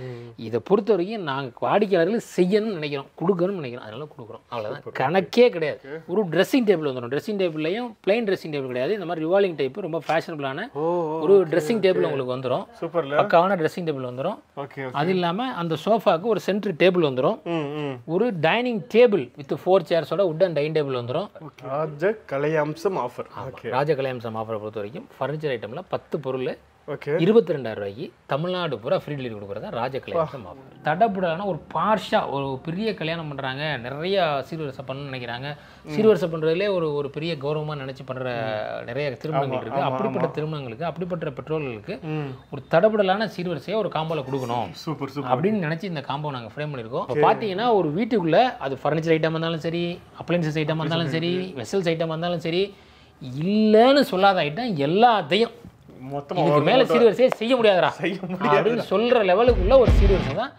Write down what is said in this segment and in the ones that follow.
இதை பொறுத்த வரைக்கும் நாங்கள் வாடிக்கையாளர்கள் செய்யணும்னு நினைக்கிறோம் கொடுக்கணும்னு நினைக்கிறோம் அதனால கொடுக்குறோம் அவ்வளோதான் கணக்கே கிடையாது ஒரு ட்ரெஸ்ஸிங் டேபிள் வந்துடும் ட்ரெஸ்ஸிங் டேபிள்லையும் பிளைன் ட்ரெஸ்ஸிங் டேபிள் கிடையாது இந்த மாதிரி ரிவால்விங் டைப் ரொம்ப ஃபேஷனபிளான ஓ ஒரு ட்ரெஸ்ஸிங் டேபிள் உங்களுக்கு வந்துடும் சூப்பர்ல பக்காவான ட்ரெஸ்ஸிங் டேபிள் வந்துடும் ஓகே அது இல்லாமல் அந்த சோஃபாவுக்கு ஒரு சென்ட்ரு டேபிள் வந்துடும் ம் ம் ஒரு டைனிங் டேபிள் வித் ஃபோர் சேர்ஸோட உட்டன் டைனிங் டேபிள் வந்துடும் ராஜ கலையம்சம் ஆஃபர் ஓகே ராஜகலையம் ஆஃபரை பொறுத்த வரைக்கும் ஃபர்னிச்சர் ஐட்டமில் பத்து பொருள் ஓகே இருபத்தி ரெண்டாயிரம் ரூபாய்க்கு தமிழ்நாடு பூரா ஃப்ரீ டெலிவரி கொடுக்குறதா ராஜகலையம் ஆஃபர் தடப்புடான ஒரு பார்ஷாக ஒரு பெரிய கல்யாணம் பண்ணுறாங்க நிறைய சீர்வரிசை பண்ணணும்னு நினைக்கிறாங்க சீர்வரிசை பண்ணுறதுலே ஒரு ஒரு பெரிய கௌரவமாக நினச்சி பண்ணுற நிறைய திருமணங்கள் இருக்குது அப்படிப்பட்ட திருமணங்களுக்கு அப்படிப்பட்ட பெற்றோர்களுக்கு ஒரு தடபுடலான சீர்வரிசையை ஒரு காம்போல கொடுக்கணும் சூப்பர் சூப்பர் அப்படின்னு நினச்சி இந்த காம்போ நாங்கள் ஃப்ரேம் பண்ணியிருக்கோம் இப்போ பார்த்தீங்கன்னா ஒரு வீட்டுக்குள்ளே அது ஃபர்னிச்சர் ஐட்டமாக இருந்தாலும் சரி அப்ளைன்சஸ் ஐட்டமாக இருந்தாலும் சரி வெசல்ஸ் ஐட்டமாக இருந்தாலும் சரி இல்லைன்னு சொல்லாத ஐட்டம் எல்லாத்தையும் மொத்தமா இதுக்கு மேலே சீர்வரிசையை செய்ய முடியாதுடா செய்ய அப்படின்னு சொல்கிற லெவலுக்குள்ள ஒரு சீர்வரிசை தான்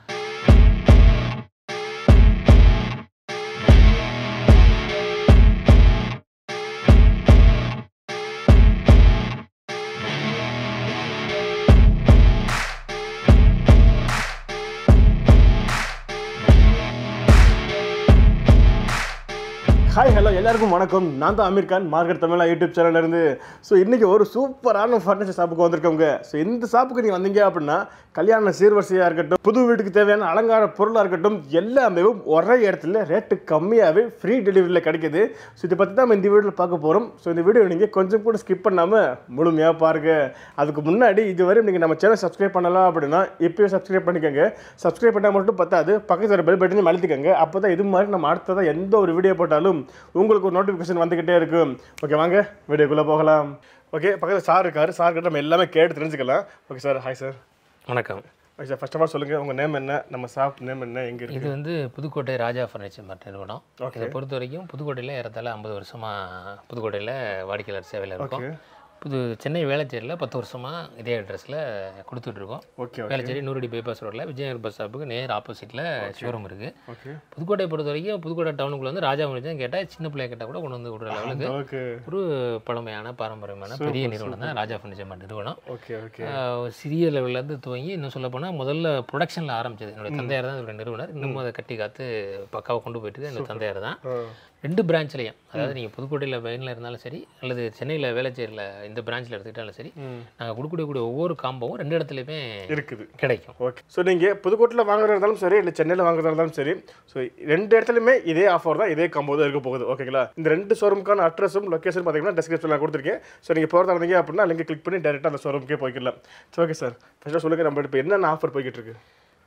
ஹாய் ஹலோ எல்லாருக்கும் வணக்கம் நான் தான் அமீர் கான் மார்க்கெட் தமிழா யூடியூப் சேனல்ல இருந்து ஸோ இன்றைக்கி ஒரு சூப்பரான ஃபர்னிச்சர் ஷாப்புக்கு வந்திருக்கோங்க ஸோ இந்த ஷாப்புக்கு நீங்கள் வந்தீங்க அப்படின்னா கல்யாண சீர்வரிசையாக இருக்கட்டும் புது வீட்டுக்கு தேவையான அலங்கார பொருளாக இருக்கட்டும் எல்லாமே ஒரே இடத்துல ரேட்டு கம்மியாகவே ஃப்ரீ டெலிவரியில் கிடைக்குது ஸோ இதை பற்றி தான் நம்ம இந்த வீடியோவில் பார்க்க போகிறோம் ஸோ இந்த வீடியோ நீங்கள் கொஞ்சம் கூட ஸ்கிப் பண்ணாமல் முழுமையாக பாருங்க அதுக்கு முன்னாடி இதுவரை நீங்கள் நம்ம சேனல் சப்ஸ்கிரைப் பண்ணலாம் அப்படின்னா இப்போயே சப்ஸ்கிரைப் பண்ணிக்கோங்க சப்ஸ்கிரைப் பண்ணால் மட்டும் பத்தாது பக்கத்தில் பெல் பட்டனையும் அழுத்திக்கோங்க அப்போ தான் இது மாதிரி நம்ம அடுத்ததாக எந்த ஒரு வீடியோ போட்டாலும் உங்களுக்கு ஒரு நோட்டிஃபிகேஷன் வந்துக்கிட்டே இருக்கும் ஓகே வாங்க வீடியோக்குள்ளே போகலாம் ஓகே பக்கத்தில் சார் இருக்கார் சார் கிட்ட நம்ம எல்லாமே கேட்டு தெரிஞ்சுக்கலாம் ஓகே சார் ஹாய் சார் வணக்கம் okay sir first of all சொல்லுங்கள் உங்கள் நேம் என்ன நம்ம ஷாப் நேம் என்ன எங்கே இருக்கு இது வந்து புதுக்கோட்டை ராஜா ஃபர்னிச்சர் மார்ட் நிறுவனம் இதை பொறுத்த வரைக்கும் புதுக்கோட்டையில் ஏறத்தாழ ஐம்பது வருஷமாக புதுக்கோட்டையில் வாடிக்கையாளர் சேவையில் இருக்கோம் புது சென்னை வேளச்சேரியில் பத்து வருஷமாக இதே அட்ரஸில் கொடுத்துட்ருக்கோம் ஓகே வேளச்சேரி நூறுடி பைபாஸ் ரோட்டில் விஜயநகர் பஸ் ஸ்டாப்புக்கு நேர் ஆப்போசிட்டில் ஷோரூம் இருக்குது ஓகே புதுக்கோட்டை பொறுத்த வரைக்கும் புதுக்கோட்டை டவுனுக்குள்ள வந்து ராஜா ஃபர்னிச்சர் கேட்டால் சின்ன பிள்ளைய கேட்டால் கூட கொண்டு வந்து விடுற லெவலுக்கு ஓகே ஒரு பழமையான பாரம்பரியமான பெரிய நிறுவனம் தான் ராஜா ஃபர்னிச்சர் மார்ட் நிறுவனம் ஓகே ஓகே ஆஹ் சிறிய லெவல்லேருந்து துவங்கி இன்னும் சொல்ல போனால் முதல்ல ப்ரொடக்ஷனில் ஆரம்பிச்சது என்னுடைய தந்தையார் தான் இதோட நிறுவனர் இன்னமும் அதை கட்டி காத்து பக்காவை கொண்டு போயிட்டு என்னோட தந்தையார் தான் ரெண்டு பிரான்ச்லையும் அதாவது நீங்கள் புதுக்கோட்டையில் வயலில் இருந்தாலும் சரி அல்லது சென்னையில் வேளச்சேரியில் இந்த பிரான்ச்சில் எடுத்துக்கிட்டாலும் சரி நாங்கள் கொடுக்கக்கூடிய ஒவ்வொரு காம்போவும் ரெண்டு இடத்துலையுமே இருக்குது கிடைக்கும் ஓகே ஸோ நீங்கள் புதுக்கோட்டையில் வாங்குறதா இருந்தாலும் சரி இல்லை சென்னையில் வாங்குறதா இருந்தாலும் சரி ஸோ ரெண்டு இடத்துலையுமே இதே ஆஃபர் தான் இதே காம்போ தான் இருக்க போகுது ஓகேங்களா இந்த ரெண்டு ஷோரூமுக்கான அட்ரஸும் லொக்கேஷன் பார்த்தீங்கன்னா டிஸ்கிரிப்ஷனில் கொடுத்துருக்கேன் ஸோ நீங்கள் போகிறதா இருந்தீங்க அப்படின்னா லிங்க் கிளிக் பண்ணி டேரெக்டாக அந்த ஷோரூமுக்கே போய்க்கலாம் ஸோ ஓகே சார் ஃபஸ்ட்டாக சொல்லுங்கள் நம்ம இப்போ என்னென்ன ஆஃபர் போய்கிட்டு இருக்கு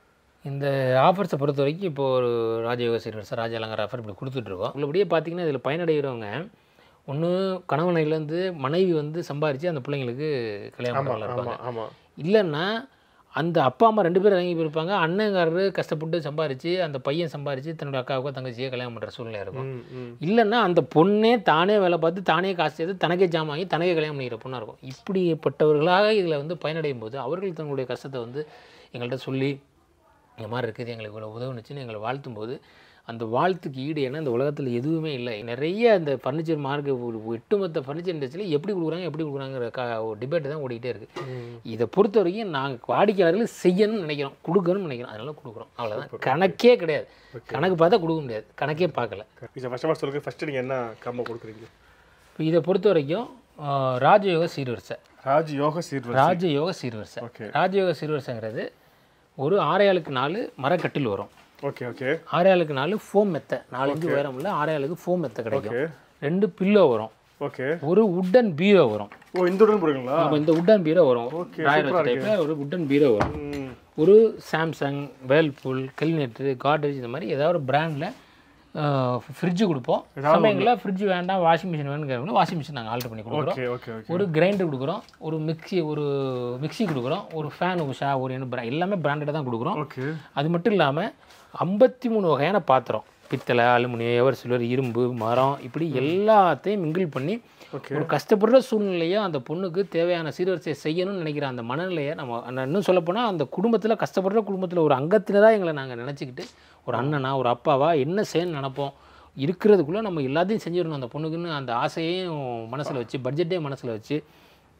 இந்த ஆஃபர்ஸை பொறுத்த வரைக்கும் இப்போ ஒரு ராஜயோக சீர்வரிசை ராஜ அலங்கார ஆஃபர் இப்படி கொடுத்துட்ருக்கோம் உள்ளபடியே பார்த்தீங்கன்னா இதில் பயனடைகிறவங்க ஒன்று கணவனையிலேருந்து மனைவி வந்து சம்பாரித்து அந்த பிள்ளைங்களுக்கு கல்யாணம் பண்ணலாம் இருப்பாங்க ஆமாம் ஆமாம் இல்லைன்னா அந்த அப்பா அம்மா ரெண்டு பேரும் இறங்கி போயிருப்பாங்க அண்ணங்காரரு கஷ்டப்பட்டு சம்பாரித்து அந்த பையன் சம்பாரித்து தன்னோட அக்காவுக்கோ தங்கச்சியோ கல்யாணம் பண்ணுற சூழ்நிலை இருக்கும் ம் ம் இல்லைன்னா அந்த பொண்ணே தானே வேலை பார்த்து தானே காசு சேர்த்து தனக்கே ஜாமான் வாங்கி தனக்கே கல்யாணம் பண்ணிக்கிற பொண்ணாக இருக்கும் இப்படிப்பட்டவர்களாக இதில் வந்து பயனடையும் போது அவர்கள் தங்களுடைய கஷ்டத்தை வந்து எங்கள்கிட்ட சொல்லி இந்த மாதிரி இருக்குது எங்களுக்கு இவ்வளோ உதவுனுச்சுன்னு எங்களை வாழ்த்தும் போது அந்த வாழ்த்துக்கு ஈடு ஏன்னா இந்த உலகத்தில் எதுவுமே இல்லை நிறைய இந்த ஃபர்னிச்சர் மார்க்கு ஒரு ஒட்டுமொத்த ஃபர்னிச்சர் இண்டஸ்ட்ரியில் எப்படி கொடுக்குறாங்க எப்படி கொடுக்குறாங்கிற கா ஒரு டிபேட் தான் ஓடிக்கிட்டே இருக்குது இதை பொறுத்த வரைக்கும் நாங்கள் வாடிக்கையாளர்கள் செய்யணும்னு நினைக்கிறோம் கொடுக்கணும்னு நினைக்கிறோம் அதனால கொடுக்குறோம் அவ்வளோதான் கணக்கே கிடையாது கணக்கு பார்த்தா கொடுக்க முடியாது கணக்கே பார்க்கல சார் ஃபஸ்ட் ஆஃப் ஆல் சொல்லுங்கள் ஃபஸ்ட்டு நீங்கள் என்ன காம்போ கொடுக்குறீங்க இப்போ இதை பொறுத்த வரைக்கும் ஆஹ், ராஜயோக சீர்வரிசை ராஜ் யோக சீர்வரி ராஜயோக சீர்வரிசை ஓகே ராஜயோக சீர்வரிசைங்கிறது ஒரு ஆறையாளுக்கு நாலு மரக்கட்டில் வரும் ஓகே ஓகே ஆறையாளுக்கு நாலு ஃபோம் மெத்தை நாலஞ்சு உயரம் உள்ள ஆறையாளுக்கு ஃபோம் மெத்தை கிடைக்கும் ஓகே ரெண்டு பில்லோ வரும் ஓகே ஒரு உட்டன் பீரோ வரும் ஓ இந்த உடன் போடுறீங்களா அப்போ இந்த உட்டன் பீரோ வரும் ட்ராயர் வச்ச டைப்பில் ஒரு உட்டன் பீரோ வரும் ம் ஒரு சாம்சங் வேல்பூல் கெல்நெட்டு காட்ரேஜ் இந்த மாதிரி ஏதாவது ஒரு பிராண்டில் ஃப்ரிட்ஜு கொடுப்போம் சமயங்களில் ஃப்ரிட்ஜ் வேண்டாம் வாஷிங் மிஷின் வேணுங்கிறவங்க வாஷிங் மிஷின் நாங்கள் ஆல்டர் பண்ணி கொடுக்குறோம் ஓகே ஓகே ஓகே ஒரு கிரைண்டர் கொடுக்குறோம் ஒரு மிக்ஸி ஒரு மிக்ஸி கொடுக்குறோம் ஒரு ஃபேன் உஷா ஒரு என்ன brand எல்லாமே பிராண்டடாக தான் கொடுக்குறோம் ஓகே அது மட்டும் இல்லாமல் ஐம்பத்தி மூணு வகையான பாத்திரம் பித்தளை அலுமினியம் எவர் சில்வர் இரும்பு மரம் இப்படி எல்லாத்தையும் மிங்கிள் பண்ணி ஓகே ஒரு கஷ்டப்படுற சூழ்நிலையை அந்த பொண்ணுக்கு தேவையான சீர்வரிசை செய்யணும்னு நினைக்கிற அந்த மனநிலையை நம்ம நான் இன்னும் சொல்லப்போனால் அந்த குடும்பத்தில் கஷ்டப்படுற குடும்பத்தில் ஒரு அங்கத்தினராக எங்களை நாங்கள் நினச்சிக்கிட்டு ஒரு அண்ணனா ஒரு அப்பாவா என்ன செய்யணும்னு நினைப்போம் இருக்கிறதுக்குள்ளே நம்ம எல்லாத்தையும் செஞ்சிடணும் அந்த பொண்ணுக்குன்னு அந்த ஆசையையும் மனசில் வச்சு பட்ஜெட்டையும் மனசில் வச்சு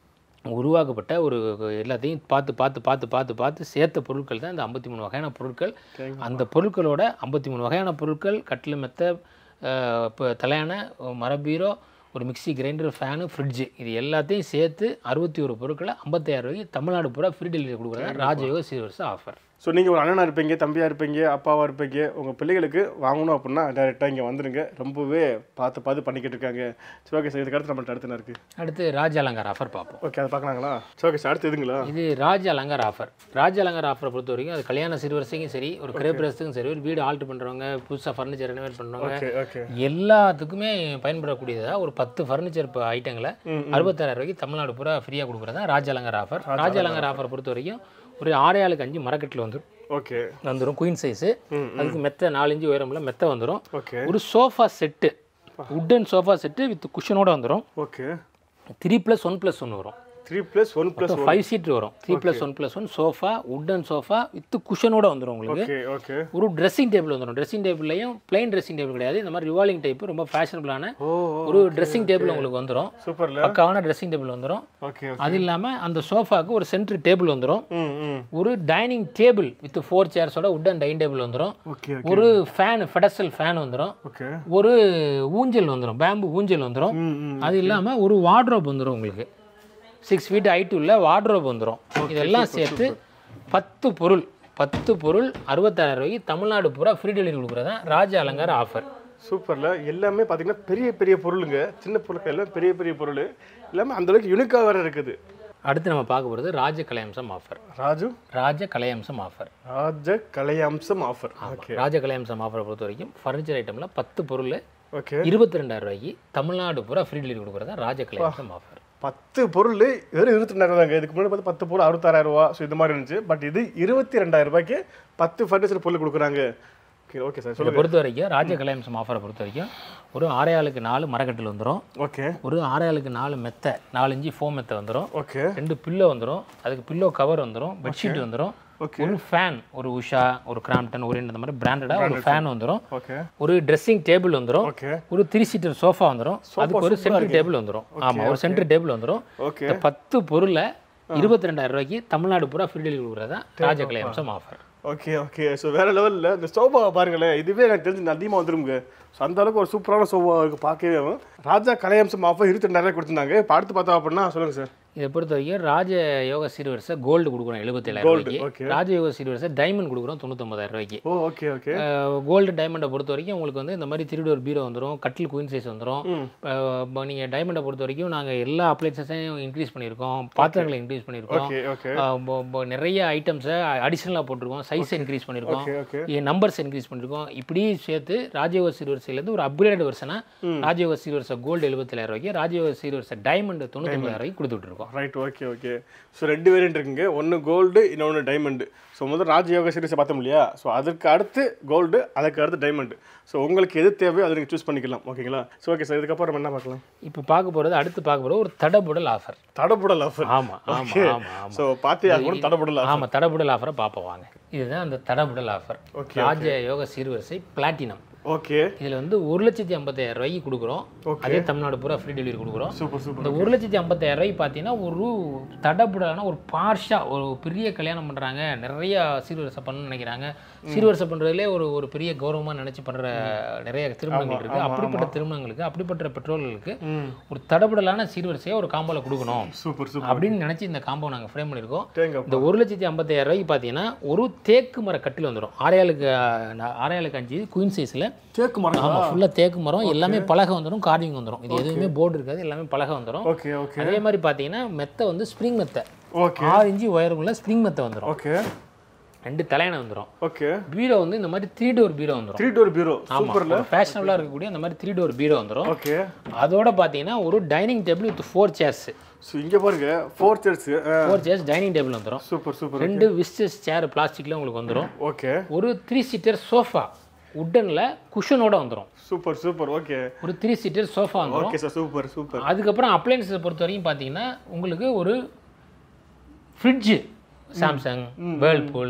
உருவாக்கப்பட்ட ஒரு எல்லாத்தையும் பார்த்து பார்த்து பார்த்து பார்த்து பார்த்து சேர்த்த பொருட்கள் தான் இந்த ஐம்பத்தி மூணு வகையான பொருட்கள் அந்த பொருட்களோட ஐம்பத்தி மூணு வகையான பொருட்கள் கட்டில் மெத்த இப்போ தலையான மரபீரோ ஒரு மிக்ஸி கிரைண்டர் ஃபேனு ஃப்ரிட்ஜு இது எல்லாத்தையும் சேர்த்து அறுபத்தி ஒரு பொருட்களை ஐம்பத்தாயிரம் ரூபாய்க்கு தமிழ்நாடு பூரா ஃப்ரீ டெலிவரி கொடுக்குறாங்க ராஜயோக சீர்வரிசை ஆஃபர் ஸோ நீங்கள் ஒரு அண்ணனாக இருப்பீங்க தம்பியாக இருப்பீங்க அப்பாவாக இருப்பீங்க உங்கள் பிள்ளைகளுக்கு வாங்கணும் அப்படின்னா டேரெக்டாக இங்கே வந்துருங்க ரொம்பவே பார்த்து பார்த்து பண்ணிக்கிட்டு இருக்காங்க சரி ஓகே சார் இதுக்கு அடுத்து நம்மள்ட்ட அடுத்து என்ன இருக்குது அடுத்து ராஜ அலங்கார ஆஃபர் பார்ப்போம் ஓகே அதை பார்க்கலாங்களா சரி ஓகே சார் அடுத்து எதுங்களா இது ராஜ அலங்கார ஆஃபர் ராஜ அலங்கார ஆஃபரை பொறுத்த வரைக்கும் அது கல்யாண சிறுவரிசைக்கும் சரி ஒரு கிரேப்ரஸுக்கும் சரி ஒரு வீடு ஆல்ட்ரு பண்ணுறவங்க புதுசாக ஃபர்னிச்சர் ரெனோவேட் பண்ணுறவங்க ஓகே ஓகே எல்லாத்துக்குமே பயன்படக்கூடியதாக ஒரு பத்து ஃபர்னிச்சர் ஐட்டங்களை அறுபத்தாயிரம் ரூபாய்க்கு தமிழ்நாடு பூரா ஃப்ரீயாக கொடுக்குறதா ராஜ அலங்கார ஆஃபர் ராஜ அலங்கார ஆஃபர் பொறுத்த வரைக்கும் ஒரு ஆறே ஆளுக்கு அஞ்சு மரக்கட்டில் வந்துடும் ஓகே வந்துடும் குயின் சைஸு அதுக்கு மெத்த நாலு இன்ச்சு உயரமுள்ள மெத்த வந்துடும் ஓகே ஒரு sofa set wooden sofa set with குஷனோட வந்துடும் okay three plus one plus ஒன்று வரும் three plus one plus five seat வரும் three plus one plus one sofa wooden sofa with குஷனோட வந்துடும் உங்களுக்கு ஓகே ஓகே ஒரு ட்ரெஸ்ஸிங் டேபிள் வந்துடும் ட்ரெஸ்ஸிங் டேபிள்லையும் பிளைன் ட்ரெஸ்ஸிங் டேபிள் கிடையாது இந்த மாதிரி ரிவால்விங் டைப் ரொம்ப ஃபேஷனபிளான ஓ ஒரு ட்ரெஸ்ஸிங் டேபிள் உங்களுக்கு வந்துடும் சூப்பர்ல பக்காவான ட்ரெஸ்ஸிங் டேபிள் வந்துடும் ஓகே அது இல்லாமல் அந்த சோஃபாக்கு ஒரு சென்ட்ரு டேபிள் வந்துடும் ம் ம் ஒரு டைனிங் டேபிள் வித் ஃபோர் சேர்ஸோட உட்டன் டைனிங் டேபிள் வந்துடும் ஓகே ஒரு ஃபேன் ஃபெடஸ்டல் ஃபேன் வந்துடும் ஓகே ஒரு ஊஞ்சல் வந்துடும் பேம்பு ஊஞ்சல் வந்துடும் ம் ம் அது இல்லாமல் ஒரு வார்ட்ரோப் வந்துடும் உங்களுக்கு சிக்ஸ் ஃபீட் ஹைட் உள்ள வார்ட்ரோப் வந்துடும் இதெல்லாம் சேர்த்து பத்து பொருள் பத்து பொருள் அறுபத்தாயிரம் ரூபாய்க்கு தமிழ்நாடு பூரா ஃப்ரீ டெலிவரி கொடுக்குறது தான் ராஜ அலங்கார ஆஃபர் சூப்பர்ல எல்லாமே பார்த்தீங்கன்னா பெரிய பெரிய பொருளுங்க சின்ன பொருட்கள் எல்லாம் பெரிய பெரிய பொருள் எல்லாமே அந்த அளவுக்கு யூனிக்காக வேற இருக்குது அடுத்து நம்ம பார்க்க போகிறது ராஜ கலையம்சம் ஆஃபர் ராஜு ராஜ கலையம்சம் ஆஃபர் ராஜ கலையம்சம் ஆஃபர் ஓகே ராஜ கலையம்சம் ஆஃபரை பொறுத்த வரைக்கும் ஃபர்னிச்சர் ஐட்டமில் பத்து பொருள் ஓகே இருபத்தி ரெண்டாயிரம் ரூபாய்க்கு தமிழ்நாடு பூரா ஃப்ரீ டெலிவரி கொடுக்குறது தான் ராஜ கலையம்சம் ஆஃபர் பத்து பொருள் வெறும் இருபத்தி ரெண்டாயிரம் தாங்க இதுக்கு முன்னாடி பார்த்து பத்து பொருள் அறுபத்தாயிரம் ரூபா ஸோ இந்த மாதிரி இருந்துச்சு பட் இது இருபத்தி ரெண்டாயிரம் ரூபாய்க்கு பத்து ஃபர்னிச்சர் பொருள் கொடுக்குறாங்க ஓகே ஓகே சார் இதை சொல்லுங்க பொறுத்த வரைக்கும் ராஜ கலையம்சம் ஆஃபரை பொறுத்த வரைக்கும் ஒரு ஆறையாளுக்கு நாலு மரக்கட்டில் வந்துடும் ஓகே ஒரு ஆறையாளுக்கு நாலு மெத்தை நாலு இன்ச்சு ஃபோம் மெத்தை வந்துடும் ஓகே ரெண்டு பில்லோ வந்துடும் அதுக்கு பில்லோ கவர் வந்துடும் பெட்ஷீட் வந்துடும் ஓகே ஒரு ஃபேன் ஒரு உஷா ஒரு கிராம்டன் ஒரு இந்த மாதிரி பிராண்டடாக ஒரு ஃபேன் வந்துடும் ஓகே ஒரு ட்ரெஸ்ஸிங் டேபிள் வந்துடும் ஓகே ஒரு த்ரீ சீட்டர் சோஃபா வந்துடும் அதுக்கு ஒரு சென்டர் டேபிள் வந்துடும் ஆமாம் ஒரு சென்டர் டேபிள் வந்துடும் ஓகே இந்த பத்து பொருளை இருபத்தி ரெண்டாயிரம் ரூபாய்க்கு தமிழ்நாடு பூரா ஃப்ரீ டெலிவரி கொடுக்குறது தான் ராஜகலை அம்சம் ஆஃபர் ஓகே ஓகே ஸோ வேற லெவலில் இந்த சோபாவை பாருங்களேன் இதுவே எனக்கு தெரிஞ்சு அதிகமாக வந்துருங்க ஸோ அந்த அளவுக்கு ஒரு சூப்பரான சோபா இருக்கு பார்க்கவே ராஜா கலையம்சம் ஆஃபர் இருபத்தி ரெண்டாயிரம் கொடுத்துருந்தாங்க இப்போ அடுத்து பார்த்தா அப்படின்னா சொல்லுங்க சார் இதை பொறுத்த வரைக்கும் ராஜ யோக சீர்வரிசை கோல்டு கொடுக்குறோம் எழுபத்தேழாயிரம் Gold, ரூபாய்க்கு okay. ராஜ யோக சீர்வரிசை டைமண்ட் கொடுக்குறோம் தொண்ணூத்தொம்பதாயிரம் ரூபாய்க்கு ஓ ஓகே ஓகே கோல்டு டைமண்டை பொறுத்த வரைக்கும் உங்களுக்கு வந்து இந்த மாதிரி திருடோர் பீரோ வந்துடும் கட்டில் குயின் சைஸ் வந்துடும் இப்போ நீங்கள் டைமண்டை பொறுத்த வரைக்கும் நாங்கள் எல்லா அப்ளைன்சஸையும் இன்க்ரீஸ் பண்ணியிருக்கோம் பாத்திரங்களை இன்க்ரீஸ் பண்ணியிருக்கோம் ஓகே ஓகே அஹ் பொ- பொ- நிறைய ஐட்டம்ஸை அடிஷ்னலாக போட்டிருக்கோம் சைஸை இன்க்ரீஸ் பண்ணியிருக்கோம் ஓகே ஓகே நம்பர்ஸ் இன்க்ரீஸ் பண்ணியிருக்கோம் இப்படி சேர்த்து ராஜயோக சீர்வரிசையிலேருந்து ஒரு அப்கிரேட் வருஷனாக ராஜயோக சீர்வரிசை கோல்டு எழுபத்தேழாயிரம் ரூபாய்க்கு ராஜயோக சீர்வரிசை டைமண்ட் தொண்ணூத்தொம்பதாயிரம் ரூபாய்க்கு கொடுத்துட்டு இருக்கோம் ரைட் ஓகே ஓகே ஸோ ரெண்டு வேரியன்ட் இருக்குங்க ஒன்று கோல்டு இன்னொன்று டைமண்டு ஸோ முதல் ராஜயோகா சீரிஸை பார்த்தோம் இல்லையா ஸோ அதுக்கு அடுத்து கோல்டு அதுக்கு அடுத்து டைமண்டு ஸோ உங்களுக்கு எது தேவையோ அதை நீங்கள் சூஸ் பண்ணிக்கலாம் ஓகேங்களா ஸோ ஓகே சார் இதுக்கப்புறம் நம்ம என்ன பார்க்கலாம் இப்போ பார்க்க போகிறது அடுத்து பார்க்க போகிறது ஒரு தடபுடல் ஆஃபர் தடபுடல் ஆஃபர் ஆமாம் ஆமாம் ஆமாம் ஆமாம் ஸோ பார்த்தே ஆகணும் தடபுடல் ஆஃபர் ஆமாம் தடபுடல் ஆஃபரை பார்ப்போம் வாங்க இதுதான் அந்த தடபுடல் ஆஃபர் Okay, ராஜ யோக சீர்வரிசை பிளாட்டினம் ஓகே இதில் வந்து ஒரு லட்சத்தி ஐம்பத்தாயிரம் ரூபாய்க்கு கொடுக்குறோம் Okay. அதே தமிழ்நாடு பூரா ஃப்ரீ டெலிவரி கொடுக்குறோம் சூப்பர் சூப்பர் இந்த ஒரு லட்சத்தி ஐம்பத்தாயிரம் ரூபாய்க்கு பார்த்தீங்கன்னா ஒரு தடபுடலான ஒரு பார்ஷா ஒரு பெரிய கல்யாணம் பண்ணுறாங்க நிறைய சீர்வரிசை பண்ணணும்னு நினைக்கிறாங்க சீர்வரிசை பண்ணுறதுலே ஒரு ஒரு பெரிய கௌரவமாக நினச்சி பண்ணுற நிறைய திருமணங்கள் இருக்குது அப்படிப்பட்ட திருமணங்களுக்கு அப்படிப்பட்ட பெற்றோர்களுக்கு ம் ஒரு தடபுடலான சீர்வரிசையை ஒரு காம்போல கொடுக்கணும் சூப்பர் சூப்பர் அப்படின்னு நினச்சி இந்த காம்போ நாங்கள் ஃப்ரேம் பண்ணியிருக்கோம் தேங்க இந்த ஒரு லட்சத்தி ஐம்பத்தாயிரம் ரூபாய்க்கு பார்த்தீங்கன்னா ஒரு தேக்கு மர கட்டில் வந்துடும் ஆறையாளுக்கு ஆறையாளுக்கு அஞ்சு குயின் சைஸில் தேக்கு மரம் ஆமாம் ஃபுல்லாக தேக்கு மரம் எல்லாமே பலகை வந்துடும் கார்விங் வந்துடும் இது எதுவுமே போர்டு இருக்காது எல்லாமே பலகை வந்துடும் ஓகே ஓகே அதே மாதிரி பார்த்தீங்கன்னா மெத்தை வந்து ஸ்ப்ரிங் மெத்தை ஓகே ஆறு இன்ச்சு உயரமுள்ள ஸ்ப்ரிங் மெத்தை வந்துடும் ஓகே ரெண்டு தலையணை வந்துடும் ஓகே பீரோ வந்து இந்த மாதிரி த்ரீ டோர் பீரோ வந்துடும் த்ரீ டோர் பீரோ ஆமாம் ஃபேஷனபுளாக இருக்கக்கூடிய அந்த மாதிரி த்ரீ டோர் பீரோ வந்துடும் ஓகே அதோட பார்த்தீங்கன்னா ஒரு dining table with four chairs so இங்கே பாருங்க four chairs four chairs dining table வந்துடும் சூப்பர் சூப்பர் ரெண்டு விஸ்டஸ் சேர் பிளாஸ்டிக்கில் உங்களுக்கு வந்துடும் ஓகே ஒரு த்ரீ சீட்டர் சோஃபா உட்டனில் குஷனோட வந்துடும் சூப்பர் சூப்பர் ஓகே ஒரு த்ரீ சீட்டர் சோஃபா வந்துடும் ஓகே சார் சூப்பர் சூப்பர் அதுக்கப்புறம் அப்ளைன்ஸை பொறுத்த வரைக்கும் பார்த்தீங்கன்னா உங்களுக்கு ஒரு fridge Samsung Whirlpool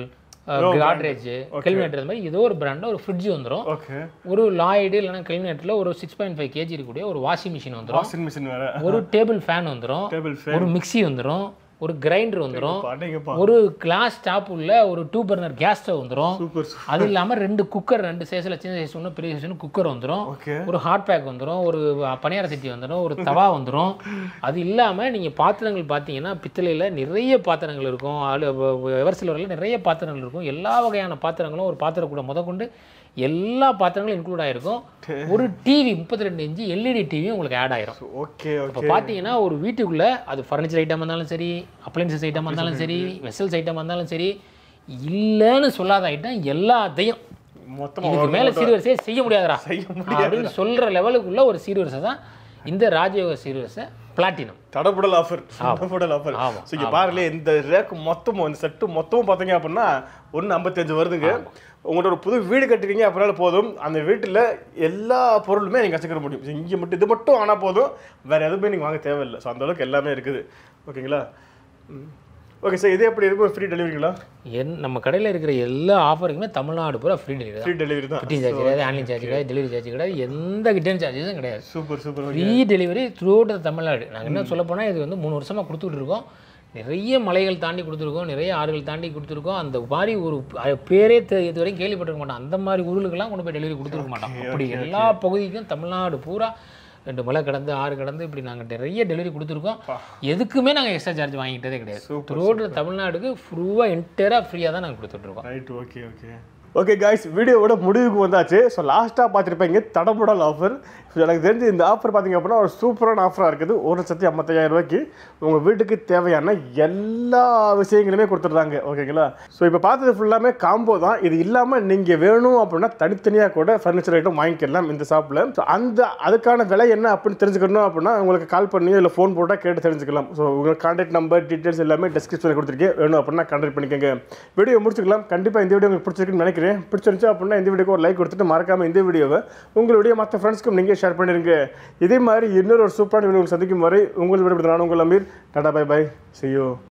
Godrej Kelvinator இந்த மாதிரி ஏதோ ஒரு பிராண்டில் ஒரு ஃப்ரிட்ஜ் வந்துடும் ஓகே ஒரு லாய்டு இல்லைன்னா கெல்வினேட்டரில் ஒரு சிக்ஸ் பாயிண்ட் ஃபைவ் கேஜி இருக்கக்கூடிய ஒரு வாஷிங் மிஷின் வந்துடும் வாஷிங் மிஷின் வேற ஒரு டேபிள் ஃபேன் வந்துடும் டேபிள் ஃபேன் ஒரு மிக்ஸி வந்துடும் ஒரு கிரைண்டர் வந்துடும் பாட்டீங்கப்பா ஒரு கிளாஸ் டாப் உள்ள ஒரு டூ பர்னர் கேஸ் ஸ்டவ் வந்துடும் சூப்பர் அது இல்லாமல் ரெண்டு குக்கர் ரெண்டு சைஸில் சின்ன சைஸ் ஒன்று பெரிய சைஸ் ஒன்று குக்கர் வந்துடும் ஓகே ஒரு ஹாட் பேக் வந்துடும் ஒரு பணியார சட்டி வந்துடும் ஒரு தவா வந்துடும் அது இல்லாமல் நீங்கள் பாத்திரங்கள் பார்த்தீங்கன்னா பித்தளையில் நிறைய பாத்திரங்கள் இருக்கும் ஆளு எவர் சில்வரில் நிறைய பாத்திரங்கள் இருக்கும் எல்லா வகையான பாத்திரங்களும் ஒரு பாத்திரம் கூட முதற்கொண்டு எல்லா பாத்திரங்களும் இன்க்ளூட் ஆகிருக்கும் ஒரு டிவி முப்பத்தி ரெண்டு இன்ச்சு எல்இடி டிவியும் உங்களுக்கு ஆட் ஆயிரும் ஓகே இப்போ ஓகே பார்த்தீங்கன்னா ஒரு வீட்டுக்குள்ளே அது ஃபர்னிச்சர் ஐட்டம் இருந்தாலும் சரி அப்ளைன்சஸ் ஐட்டம் இருந்தாலும் சரி வெசல்ஸ் ஐட்டம் இருந்தாலும் சரி இல்லைன்னு சொல்லாத ஐட்டம் எல்லாத்தையும் மொத்தமா இதுக்கு மேலே சீர்வரிசையை செய்ய முடியாதுடா செய்ய அப்படின்னு சொல்கிற லெவலுக்குள்ள ஒரு சீர்வரிசை தான் இந்த ராஜயோக சீர்வரிசை பிளாட்டினம் தடபுடல் ஆஃபர் தடபுடல் ஆஃபர் ஆமா, ஸோ இங்கே பாருங்களே இந்த ரேக்கு மொத்தமும் இந்த செட்டு மொத்தமும் பார்த்தீங்க அப்படின்னா ஒன்று ஐம்பத்தஞ்சு வருதுங்க உங்களோட ஒரு புது வீடு கட்டுறீங்க அப்படினால போதும் அந்த வீட்டில் எல்லா பொருளுமே நீங்கள் கற்றுக்கிற முடியும் இங்கே மட்டும் இது மட்டும் ஆனால் போதும் வேறு எதுவுமே நீங்கள் வாங்க தேவையில்லை ஸோ அந்த அளவுக்கு எல்லாமே இருக்குது ஓகேங்களா ஓகே சார் இது எப்படி இருக்கும் ஃப்ரீ டெலிவரிங்களா என் நம்ம கடையில் இருக்கிற எல்லா ஆஃபருக்குமே தமிழ்நாடு பூரா ஃப்ரீ டெலிவரி தான் ஃப்ரீ டெலிவரி தான் ஃபிட்டிங் சார்ஜ் கிடையாது ஆன்லைன் சார்ஜ் கிடையாது டெலிவரி சார்ஜ் கிடையாது எந்த ரிட்டர்ன் சார்ஜஸும் கிடையாது super super free delivery throughout Tamil Nadu நாங்கள் என்ன சொல்ல போனால் இது வந்து மூணு வருஷமாக கொடுத்துட்டு இருக்கோம் நிறைய மலைகள் தாண்டி கொடுத்துருக்கோம் நிறைய ஆறுகள் தாண்டி கொடுத்துருக்கோம் அந்த மாதிரி ஒரு அ- பேரே தெ- இது வரைக்கும் கேள்விப்பட்டிருக்க மாட்டோம் அந்த மாதிரி ஊர்களுக்கெல்லாம் கொண்டு போய் டெலிவரி கொடுத்துருக்க மாட்டோம் அப்படி எல்லா பகுதிக்கும் தமிழ்நாடு பூரா ரெண்டு மலை கடந்து ஆறு கடந்து இப்படி நாங்கள் நிறைய டெலிவரி கொடுத்துருக்கோம் எதுக்குமே நாங்கள் எக்ஸ்ட்ரா சார்ஜ் வாங்கிட்டதே கிடையாது த்ரூ அவுட் தமிழ்நாடுக்கு ஃபுல்லாக என்டையராக ஃப்ரீயாக தான் நாங்கள் கொடுத்துட்ருக்கோம் right okay okay okay guys வீடியோவோட முடிவுக்கு வந்தாச்சு ஸோ லாஸ்ட்டாக பார்த்துருப்பீங்க தடபுடல் ஆஃபர் ஸோ எனக்கு தெரிஞ்சு இந்த ஆஃபர் பார்த்தீங்க அப்படின்னா ஒரு சூப்பரான ஆஃபராக இருக்குது ஒரு லட்சத்தி ஐம்பத்தையாயிரம் ரூபாய்க்கு உங்கள் வீட்டுக்கு தேவையான எல்லா விஷயங்களுமே கொடுத்துட்றாங்க ஓகேங்களா ஸோ இப்போ பார்த்தது ஃபுல்லாமே காம்போ தான் இது இல்லாமல் நீங்கள் வேணும் அப்படின்னா தனித்தனியாக கூட ஃபர்னிச்சர் ஐட்டம் வாங்கிக்கலாம் இந்த ஷாப்பில் ஸோ அந்த அதுக்கான விலை என்ன அப்படின்னு தெரிஞ்சுக்கணும் அப்படின்னா உங்களுக்கு கால் பண்ணியோ இல்லை ஃபோன் போட்டால் கேட்டு தெரிஞ்சுக்கலாம் ஸோ உங்களுக்கு கான்டாக்ட் நம்பர் டீட்டெயில்ஸ் எல்லாமே டிஸ்கிரிப்ஷனில் கொடுத்துருக்கேன் வேணும் அப்படின்னா கான்டாக்ட் பண்ணிக்கோங்க வீடியோ முடிச்சுக்கலாம் கண்டிப்பாக இந்த வீடியோ உங்களுக்கு பிடிச்சிருக்குன்னு நினைக்கிறேன் பிடிச்சிருந்துச்சு அப்படின்னா இந்த வீடியோக்கு ஒரு லைக் கொடுத்துட்டு மறக்காமல் இந்த வீடியோவை உங்களுடைய மற்ற ஃப்ரெண்ட்ஸ்க்கும் நீங்கள் ஷேர் பண்ணிருங்க இதே மாதிரி இன்னொரு ஒரு சூப்பரான வீடியோ சந்திக்கும் வரை உங்கள் விட நான் உங்கள் Ameer tata bye bye see you